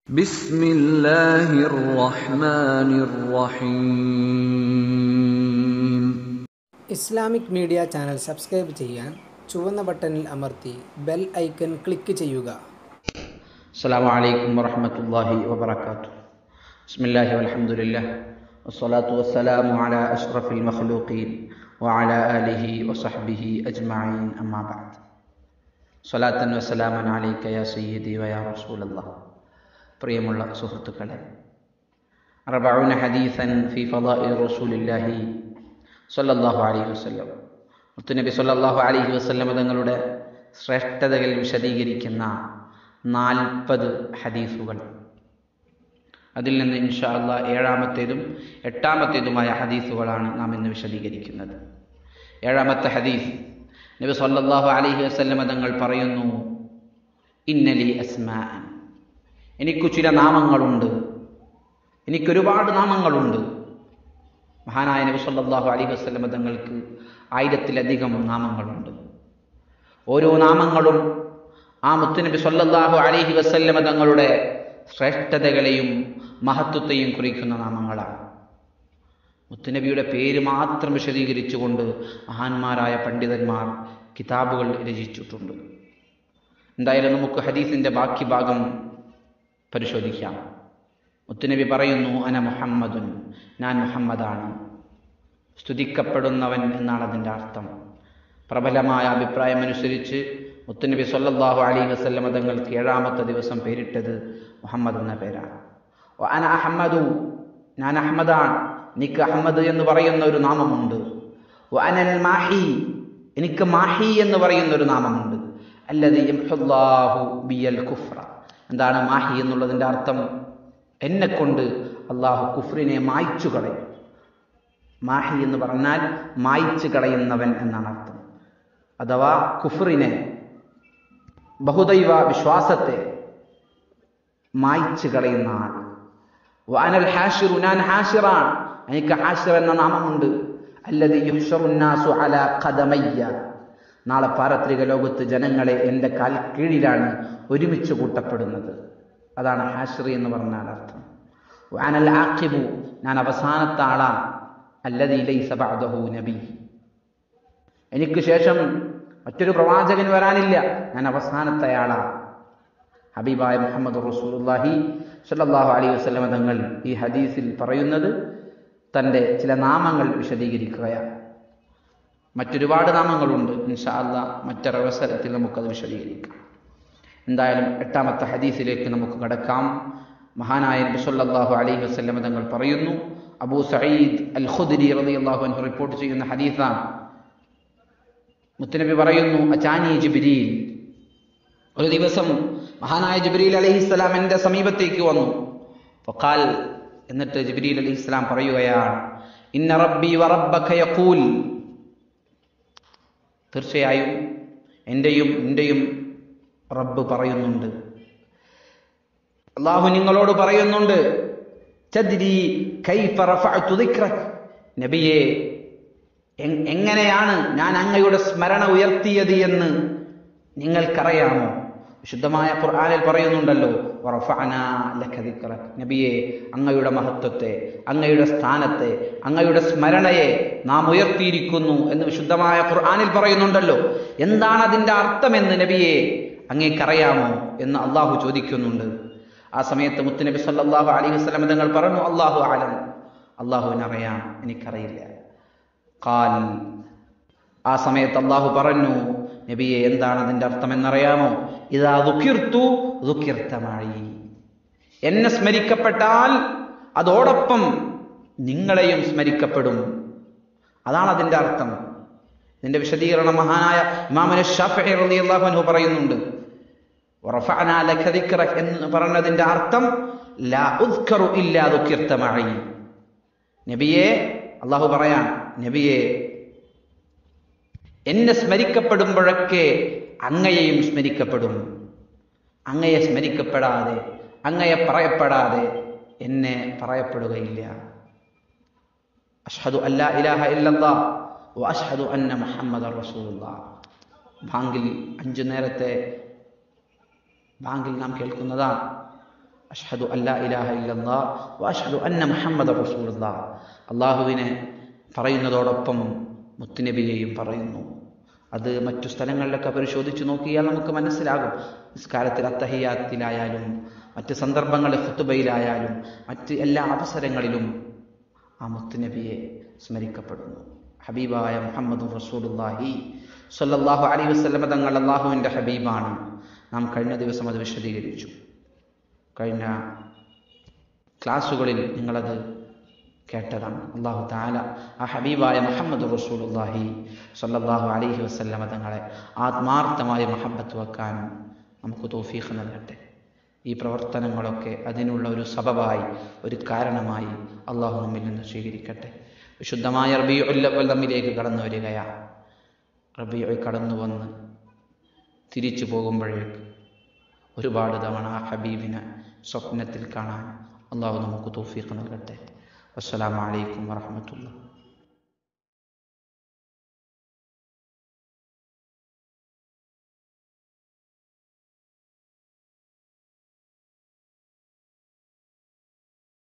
بسم الله الرحمن الرحيم Islamic media channel subscribe ചെയ്യാൻ ചുവന്ന ബട്ടണിൽ അമർത്തി ബെൽ ഐക്കൺ ക്ലിക്ക് ചെയ്യുക السلام عليكم ورحمة الله وبركاته بسم الله والحمد لله والصلاة والسلام على أشرف المخلوقين وعلى آله وصحبه أجمعين أما بعد صلاة وسلاما عليك يا سيدي ويا رسول الله പ്രിയമുള്ള സുഹൃത്തുക്കളെ അറബഊന ഹദീസൻ ഫി ഫളാഇൽ റസൂലില്ലാഹി സ്വല്ലല്ലാഹു അലൈഹി വസല്ലം മുത്തുനബി സ്വല്ലല്ലാഹു അലൈഹി വസല്ലം തങ്ങളുടെ ശ്രേഷ്ഠതകൾ വിശദീകരിക്കുന്ന നാൽപ്പത് ഹദീസുകൾ അതിൽ നിന്ന് ഇൻഷാ അള്ളാ ഏഴാമത്തേതും എട്ടാമത്തേതുമായ ഹദീസുകളാണ് നാം ഇന്ന് വിശദീകരിക്കുന്നത് ഏഴാമത്തെ ഹദീസ് നബി സല്ലല്ലാഹു അലൈഹി വസല്ലം തങ്ങൾ പറയുന്നു ഇന്നലി അസ്മാൻ എനിക്ക് ചില നാമങ്ങളുണ്ട് എനിക്കൊരുപാട് നാമങ്ങളുണ്ട് മഹാനായ നബി സല്ലല്ലാഹു അലൈഹി വസല്ലം തങ്ങൾക്ക് ആയിരത്തിലധികം നാമങ്ങളുണ്ട് ഓരോ നാമങ്ങളും ആ മുത്തുനബി സല്ലല്ലാഹു അലൈഹി വസല്ലം തങ്ങളുടെ ശ്രേഷ്ഠതകളെയും മഹത്വത്തെയും കുറിക്കുന്ന നാമങ്ങളാണ് മുത്തുനബിയുടെ പേര് മാത്രം വിശദീകരിച്ചുകൊണ്ട് മഹാന്മാരായ പണ്ഡിതന്മാർ കിതാബുകൾ രചിച്ചിട്ടുണ്ട് എന്തായാലും നമുക്ക് ഹദീസിന്റെ ബാക്കി ഭാഗം പരിശോധിക്കാം മുത്തുനബി പറയുന്നു അന മുഹമ്മദുൻ ഞാൻ മുഹമ്മദാണ് സ്തുതിക്കപ്പെടുന്നവൻ എന്നാണ് അതിൻ്റെ അർത്ഥം പ്രബലമായ അഭിപ്രായമനുസരിച്ച് മുത്തുനബി സല്ലല്ലാഹു അലൈഹി വസല്ലമ തങ്ങൾക്ക് ഏഴാമത്തെ ദിവസം പേരിട്ടത് മുഹമ്മദ് എന്ന പേരാണ് വ അന അഹമ്മദു ഞാൻ അഹമ്മദാണ് എനിക്ക് അഹമ്മദ് എന്ന് പറയുന്ന ഒരു നാമമുണ്ട് വ അനൽ മാഹി എനിക്ക് മാഹി എന്ന് പറയുന്ന ഒരു നാമമുണ്ട് അല്ലതി യംഹുല്ലാഹു ബിയൽ കുഫ്ര എന്താണ് മാഹി എന്നുള്ളതിൻ്റെ അർത്ഥം എന്നെ കൊണ്ട് അള്ളാഹു കുഫ്രിനെ മായ്ച്ചു കളയും മാഹി എന്ന് പറഞ്ഞാൽ മായ്ച്ചു കളയുന്നവൻ എന്നാണ് അർത്ഥം അഥവാ കുഫ്രിനെ ബഹുദൈവ വിശ്വാസത്തെ മായ്ച്ചു കളയുന്ന ആൾ വാനൽ ഹാഷിറു ഞാൻ ഹാഷിറാണ് എനിക്ക് ഹാഷിർ എന്ന നാമമുണ്ട് അല്ലത് യുഹ്ഷറുന്നാസു അല ഖദമയ്യ നാളെ പാരത്രിക ലോകത്ത് ജനങ്ങളെ എൻ്റെ കാൽ കീഴിലാണ് ഒരുമിച്ച് കൂട്ടപ്പെടുന്നത് അതാണ് ഹാഷിറി എന്ന് പറഞ്ഞാൽ അർത്ഥം വാനൽ ആഖിബു ഞാൻ അവസാനത്തെ ആളാണ് അല്ലതി ലൈസ ബഅദഹു നബി എനിക്ക് ശേഷം മറ്റൊരു പ്രവാചകൻ വരാനില്ല ഞാൻ അവസാനത്തെ ആളാണ് ഹബീബായ മുഹമ്മദ് റസൂലുള്ളാഹി സ്വല്ലല്ലാഹു അലൈഹി വസല്ലമ തങ്ങൾ ഈ ഹദീസിൽ പറയുന്നത് തൻ്റെ ചില നാമങ്ങൾ വിശദീകരിക്കുകയാണ് മറ്റൊരുപാട് നാമങ്ങളുണ്ട് ഇൻഷാ അല്ലാ മറ്റൊരവസരത്തിൽ നമുക്കത് വിശദീകരിക്കാം എന്തായാലും എട്ടാമത്തെ ഹദീസിലേക്ക് നമുക്ക് കടക്കാം മഹാനായ നബി സല്ലല്ലാഹു അലൈഹി വസല്ലമ തങ്ങൾ പറയുന്നു അബൂ സഈദ് അൽ ഖുദ്രി റളിയല്ലാഹു അൻഹു റിപ്പോർട്ട് ചെയ്യുന്ന ഹദീസാണ് മുത്തനബി പറയുന്നു അചാനി ജിബ്രീൽ ഒരു ദിവസം മഹാനായ ജിബ്രീൽ അലൈഹിസ്സലാം എൻ്റെ സമീപത്തേക്ക് വന്നു ഫഖാൽ എന്നിട്ട് ജിബ്രീൽ അലൈഹിസ്സലാം പറയുകയാണ് ഇന്ന റബ്ബി വറബ്ബക യഖൂൽ തീർച്ചയായും എൻ്റെയും നിൻ്റെയും റബ്ബ് പറയുന്നുണ്ട് അള്ളാഹു നിങ്ങളോട് പറയുന്നുണ്ട് ചദ്രി കൈഫ റഫഅതു ദിക്റക് നബിയെ എങ്ങനെയാണ് ഞാൻ അങ്ങയുടെ സ്മരണ ഉയർത്തിയത് എന്ന് നിങ്ങൾക്കറിയാമോ വിശുദ്ധമായ ഖുർആനിൽ പറയുന്നുണ്ടല്ലോ നബിയെ അങ്ങയുടെ മഹത്വത്തെ അങ്ങയുടെ സ്ഥാനത്തെ അങ്ങയുടെ സ്മരണയെ നാം ഉയർത്തിയിരിക്കുന്നു എന്ന് വിശുദ്ധമായ ഖുർആനിൽ പറയുന്നുണ്ടല്ലോ എന്താണ് അതിൻ്റെ അർത്ഥമെന്ന് നബിയെ അങ്ങേക്കറിയാമോ എന്ന് അള്ളാഹു ചോദിക്കുന്നുണ്ട് ആ സമയത്ത് മുത്തുനബി സല്ലല്ലാഹു അലൈഹി വസല്ലം തങ്ങൾ പറഞ്ഞു അള്ളാഹു ആലം അള്ളാഹുവിനറിയാം എനിക്കറിയില്ല കാൽ ആ സമയത്ത് അള്ളാഹു പറഞ്ഞു നബിയെ എന്താണ് അതിൻ്റെ അർത്ഥം എന്നറിയാമോ ഇതാ ദുഃഖിർത്തു ദുഃഖിർത്തമായി എന്നെ സ്മരിക്കപ്പെട്ടാൽ അതോടൊപ്പം നിങ്ങളെയും സ്മരിക്കപ്പെടും അതാണ് അതിൻ്റെ അർത്ഥം ഇതിന്റെ വിശദീകരണം മഹാനായ ഇമാമുന ഷാഫി റളിയല്ലാഹു അൻഹു പറയുന്നുണ്ട് വറഫഅനാ ലക ദിക്റക എന്ന് പറഞ്ഞതിന്റെ അർത്ഥം ലാ ഉദ്കറു ഇല്ലാ ദുഃഖിർത്തമായി നബിയെ അള്ളാഹു പറയാൻ നബിയെ എന്നെ സ്മരിക്കപ്പെടുമ്പോഴൊക്കെ അങ്ങയെയും സ്മരിക്കപ്പെടും അങ്ങയെ സ്മരിക്കപ്പെടാതെ അങ്ങയെ പറയപ്പെടാതെ എന്നെ പറയപ്പെടുകയില്ല അഷ്ഹദു അല്ലാ ഇലാഹ ഇല്ലല്ലാ വ അഷ്ഹദു അന്ന മുഹമ്മദ് റസൂലുള്ളാ ബാങ്കിൽ അഞ്ചു നേരത്തെ ബാങ്കിൽ നാം കേൾക്കുന്നതാണ് അഷ്ഹദു അല്ലാ ഇലാഹ ഇല്ലല്ലാ വ അഷ്ഹദു അന്ന മുഹമ്മദ് റസൂലുള്ളാ അള്ളാഹുവിനെ പറയുന്നതോടൊപ്പം മുത്തുനബിയെയും പറയുന്നു അത് മറ്റു സ്ഥലങ്ങളിലൊക്കെ പരിശോധിച്ച് നോക്കിയാൽ നമുക്ക് മനസ്സിലാകും നിസ്കാരത്തിൽ അത്തഹിയാത്തിലായാലും മറ്റ് സന്ദർഭങ്ങളിൽ ഖുത്തുബയിലായാലും മറ്റ് എല്ലാ അവസരങ്ങളിലും ആ മുത്തുനബിയെ സ്മരിക്കപ്പെടുന്നു ഹബീബായ മുഹമ്മദ് റസൂലുള്ളാഹി സ്വല്ലല്ലാഹു അലൈഹി വസല്ലമ തങ്ങൾ അള്ളാഹുവിൻ്റെ ഹബീബാണ് നാം കഴിഞ്ഞ ദിവസം അത് വിശദീകരിച്ചു കഴിഞ്ഞ ക്ലാസ്സുകളിൽ നിങ്ങളത് കേട്ടതാണ് അള്ളാഹു താല ആ ഹബീബായ മുഹമ്മദ് റസൂലുള്ളാഹി സ്വല്ലല്ലാഹു അലൈഹി വസല്ലമ തങ്ങളെ ആത്മാർത്ഥമായ മഹബത്ത് വെക്കാനും നമുക്ക് തോഫീഖ് നൽകട്ടെ ഈ പ്രവർത്തനങ്ങളൊക്കെ അതിനുള്ള ഒരു സബബായി ഒരു കാരണമായി അള്ളാഹു നമ്മിൽ നിന്ന് സ്വീകരിക്കട്ടെ വിശുദ്ധമായ റബിയുല്ലവൽ തമ്മിലേക്ക് കടന്നു വരികയാണ് റബിയൊ കടന്നു വന്ന് തിരിച്ചു പോകുമ്പോഴേക്ക് ഒരുപാട് തവണ ആ ഹബീബിനെ സ്വപ്നത്തിൽ കാണാൻ അള്ളാഹു നമുക്ക് തോഫീഖ് നൽകട്ടെ അസ്സലാമലൈക്കും വറഹമത്തുള്ള